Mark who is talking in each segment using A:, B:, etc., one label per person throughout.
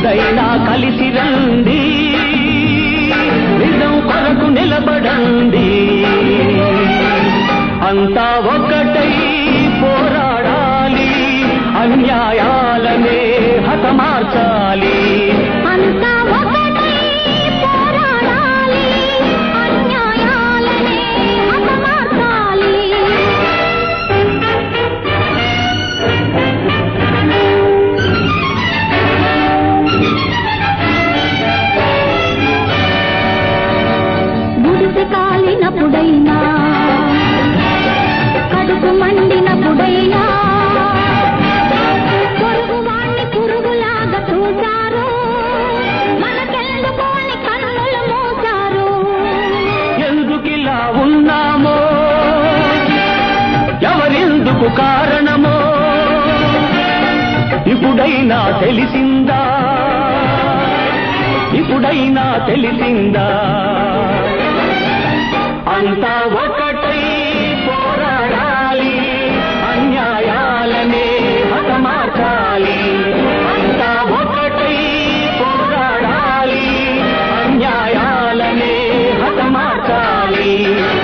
A: ఎప్పుడైనా కలిసి రండి నిజం కొరకు నిలబడండి అంతా ఒకటై పోరాడాలి అన్యాయాలనే హతమార్చాలి
B: అంతా ఒకటై పోరాడాలి అన్యాయాలనే హతమార్చాలి గుడిసె కాలినప్పుడైనా కడుపు మండినప్పుడైనా పొరుగు వాణ్ణి పురుగులాగా చూశారు మనకెందుకోని కన్నులు మూశారు
A: ఎందుకిలా ఉన్నామో ఎవరెందుకు కారణమో ఇప్పుడైనా తెలిసిందా ఇప్పుడైనా తెలిసిందా అంతా ఒకటై పోరాడాలి అన్యాయాలనే హతమార్చాలి అంతా ఒకటై పోరాడాలి అన్యాయాలనే హతమార్చాలి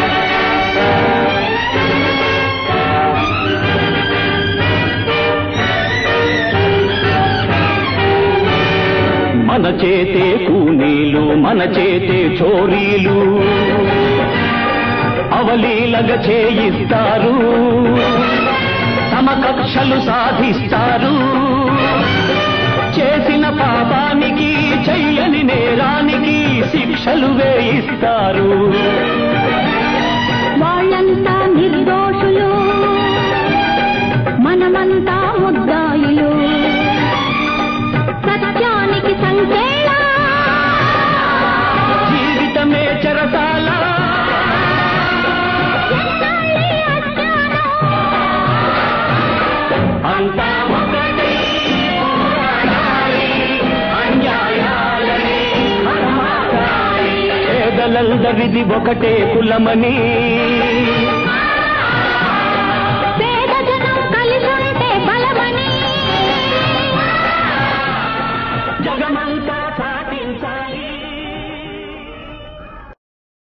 A: మన చేతే కూనీలు మన చేతే చోరీలు అవలీలగా చేయిస్తారు సమకక్షలు సాధిస్తారు చేసిన పాపానికి చెయ్యని నేరానికి శిక్షలు వేయిస్తారు
B: వాళ్ళంతా నిర్దోషులు మనమంతా ముద్దాయిలు సత్యానికి సంకేళ
A: జీవితమే చెరసాల అంతా ఒకటై పోరాడాలి, అన్యాయాలనే హతమార్చాలి. పేదలందరిది ఒకటే కులమని
B: పేద జనం కలిసుంటే బలమని
A: జగమంతా